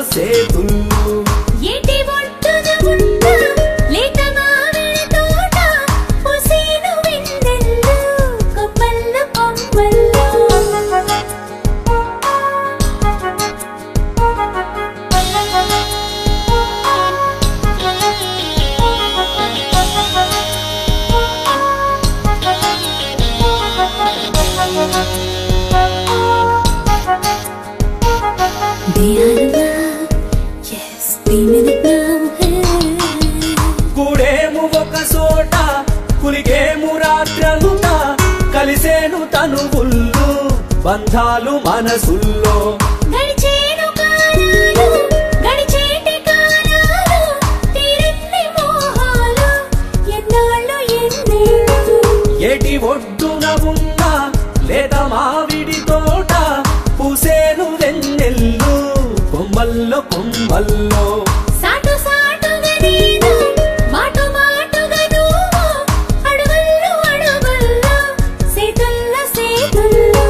సేతుళ్ళు ఏటి ఒడ్డున ఉన్న లేత మామిడి తోట పుసేను వెన్నెల్లు కొమ్మల్లో కొమ్మల్లో They are in love, yes, dreaming it now. Hey. కూడేము ఒక చోట కులిగేము రాత్రంతా కలిసేను తనువుళ్ళు బంధాలు మనసుల్లో గడిచేను కాలాలు గడిచేటి కాలాలు తీరన్ని మోహాలు ఎన్నాళ్ళు ఎన్నేళ్ళు ఏటి ఒడ్డున ఉన్న లేత మావిడి తోట పూసేను వెన్నెల్లు కొమ్మల్లో కొమ్మల్లో సాటు సాటుగా నేను మాటు మాటుగా నువ్వు అడుగుల్లో అడుగుల్లో సేతుల్లో సేతుల్లో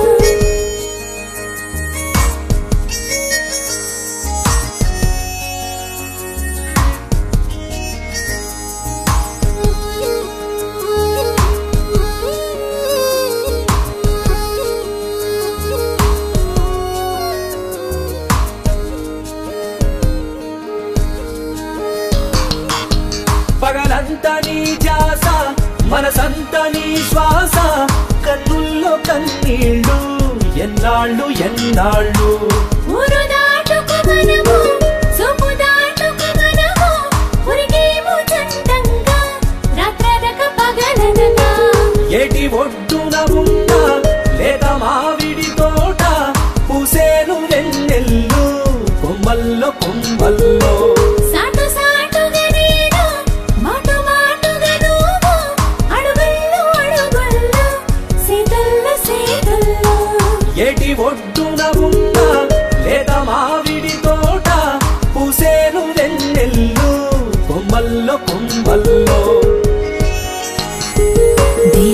పగలంత నీ జాస మనసంత నీ శ్వాస కన్నుల్లో కన్నీళ్ళు ఎన్నాళ్ళు ఎన్నాళ్ళు ఊరు దాటుకు మనము సూపు దాటుకు మనము ఉరికేము చందంగా రాత్రనక పగలనగా ఏటి ఒడ్డున ఉన్న లేత మావిడి తోట పూసేను వెన్నెల్లు కొమ్మల్లో కొమ్మల్లో సాటు సాటుగా నేను మాటు మాటుగా నువ్వు అడుగుల్లో అడుగుల్లో సేతుల్లో సేతుల్లో ఏటి ఒడ్డున ఉన్న లేత మావిడి తోట పూసేను వెన్నెల్లు కొమ్మల్లో కొమ్మల్లో They